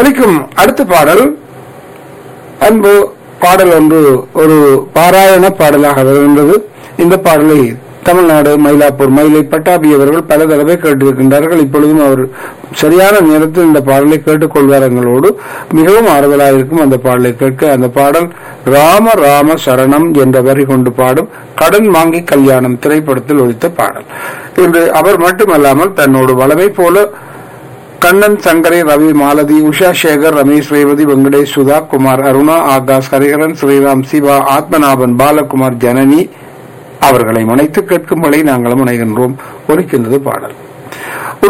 ஒலிக்கும் அடுத்த பாடல் அன்பு பாடல் ஒன்று ஒரு பாராயண பாடலாக வருகின்றது இந்த பாடலை தமிழ்நாடு மயிலாப்பூர் மயிலை பட்டாபி அவர்கள் பல தடவை கேட்டிருக்கின்றார்கள் இப்பொழுதும் அவர் சரியான நேரத்தில் இந்த பாடலை கேட்டுக்கொள்வார் எங்களோடு மிகவும் ஆறுதலாக இருக்கும் அந்த பாடலை கேட்க அந்த பாடல் ராம ராம சரணம் என்ற வரி கொண்டு பாடும் கடன் வாங்கி கல்யாணம் திரைப்படத்தில் ஒழித்த பாடல் இன்று அவர் மட்டுமல்லாமல் தன்னோடு வளமை போல கண்ணன் சங்கரை ரவி மாலதி உஷா சேகர் ரமேஷ் ரேவதி வெங்கடேஷ் சுதா குமார் அருணா ஆகாஷ் ஹரிஹரன் ஸ்ரீராம் சிவா ஆத்மநாபன் பாலகுமார் ஜனனி அவர்களை முனைத்து கேட்கும் வரை நாங்களும் முனைகின்றோம் ஒலிக்கின்றது பாடல்